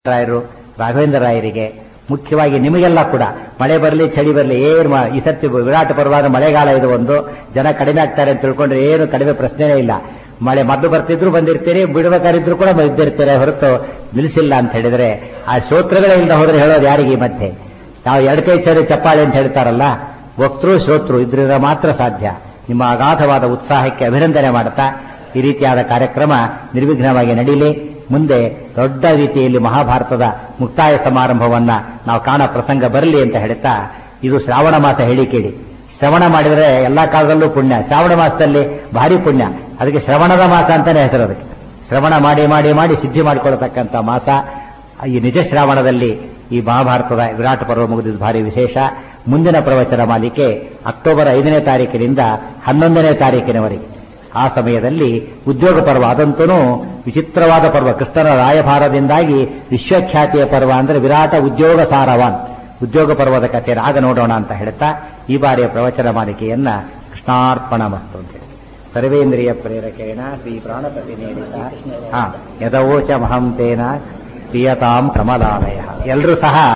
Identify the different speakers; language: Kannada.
Speaker 1: ರಾಯರು ರಾಘವೇಂದ್ರ ರಾಯರಿಗೆ ಮುಖ್ಯವಾಗಿ ನಿಮಗೆಲ್ಲ ಕೂಡ ಮಳೆ ಬರಲಿ ಚಳಿ ಬರಲಿ ಏನು ಮಾ- ಈ ಸರ್ತಿ ವಿರಾಟ ಪರವಾದ ಮಳೆಗಾಲ ಇದು ಒಂದು ಜನ ಕಡಿಮೆ ಆಗ್ತಾರೆ ಅಂತ ತಿಳ್ಕೊಂಡ್ರೆ ಏನು ಕಡಿಮೆ ಪ್ರಶ್ನೆನೇ ಇಲ್ಲ ಮಳೆ ಮೊದಲು ಬರ್ತಿದ್ರು ಬಂದಿರ್ತೀರಿ ಬಿಡಬೇಕಾರಿದ್ರು ಕೂಡ ಬಂದಿರ್ತೀರಿ ಹೊರತು ನಿಲ್ಲಿಸಿಲ್ಲ ಅಂತ ಹೇಳಿದ್ರೆ ಆ ಶ್ರೋತೃಗಳೇ ಇಲ್ಲದ ಹೋದ್ರೆ ಹೇಳೋದು ಯಾರಿಗೆ ಈ ಮಧ್ಯೆ ನಾವು ಎರಡು ಕೈ ಸೇರಿ ಚಪ್ಪಾಳೆ ಅಂತ ಹೇಳ್ತಾರಲ್ಲ ವಕ್ತೃ ಶ್ರೋತೃ ಇದ್ರಿಂದ ಮಾತ್ರ ಸಾಧ್ಯ ನಿಮ್ಮ ಅಗಾಧವಾದ ಉತ್ಸಾಹಕ್ಕೆ ಅಭಿನಂದನೆ ಮಾಡುತ್ತಾ ಈ ರೀತಿಯಾದ ಕಾರ್ಯಕ್ರಮ ನಿರ್ವಿಘ್ನವಾಗಿ ನಡೀಲಿ ಮುಂದೆ ದೊಡ್ಡ ರೀತಿಯಲ್ಲಿ ಮಹಾಭಾರತದ ಮುಕ್ತಾಯ ಸಮಾರಂಭವನ್ನ ನಾವು ಕಾಣ ಪ್ರಸಂಗ ಬರಲಿ ಅಂತ ಹೇಳ್ತಾ ಇದು ಶ್ರಾವಣ ಮಾಸ ಹೇಳಿ ಕೇಳಿ ಶ್ರವಣ ಮಾಡಿದರೆ ಎಲ್ಲಾ ಕಾಲದಲ್ಲೂ ಪುಣ್ಯ ಶ್ರಾವಣ ಮಾಸದಲ್ಲಿ ಭಾರಿ ಪುಣ್ಯ ಅದಕ್ಕೆ ಶ್ರವಣದ ಮಾಸ ಅಂತಾನೆ ಹೆಸರು ಅದಕ್ಕೆ ಶ್ರವಣ ಮಾಡಿ ಮಾಡಿ ಮಾಡಿ ಸಿದ್ಧಿ ಮಾಡಿಕೊಳ್ಳತಕ್ಕಂಥ ಮಾಸ ಈ ನಿಜ ಶ್ರಾವಣದಲ್ಲಿ ಈ ಮಹಾಭಾರತದ ವಿರಾಟ ಪರ್ವ ಮುಗಿದಿದ್ದು ಭಾರಿ ವಿಶೇಷ ಮುಂದಿನ ಪ್ರವಚನ ಮಾಲಿಕೆ ಅಕ್ಟೋಬರ್ ಐದನೇ ತಾರೀಕಿನಿಂದ ಹನ್ನೊಂದನೇ ತಾರೀಕಿನವರೆಗೆ ಆ ಸಮಯದಲ್ಲಿ ಉದ್ಯೋಗ ಪರ್ವ ಅದಂತೂ ವಿಚಿತ್ರವಾದ ಪರ್ವ ಕೃಷ್ಣನ ರಾಯಭಾರದಿಂದಾಗಿ ವಿಶ್ವಖ್ಯಾತಿಯ ಪರ್ವ ಅಂದ್ರೆ ವಿರಾಟ ಉದ್ಯೋಗ ಸಾರವಾನ್ ಉದ್ಯೋಗ ಪರ್ವದ ಕಥೆಯನ್ನು ಆಗ ನೋಡೋಣ ಅಂತ ಹೇಳ್ತಾ ಈ ಬಾರಿಯ ಪ್ರವಚನ ಮಾಲಿಕೆಯನ್ನ ಕೃಷ್ಣಾರ್ಪಣ ಮಸ್ತು ಅಂತ ಹೇಳಿ ಸರ್ವೇಂದ್ರಿಯ ಪ್ರೇರಕೇಣ ಶ್ರೀ ಪ್ರಾಣಪತಿ ನೇಮಿತ ಹಾ ಯದವೋಚ ಮಹಂತೇನ ಪ್ರಿಯತಾಂ ಕಮಲಾಲಯ ಎಲ್ಲರೂ ಸಹ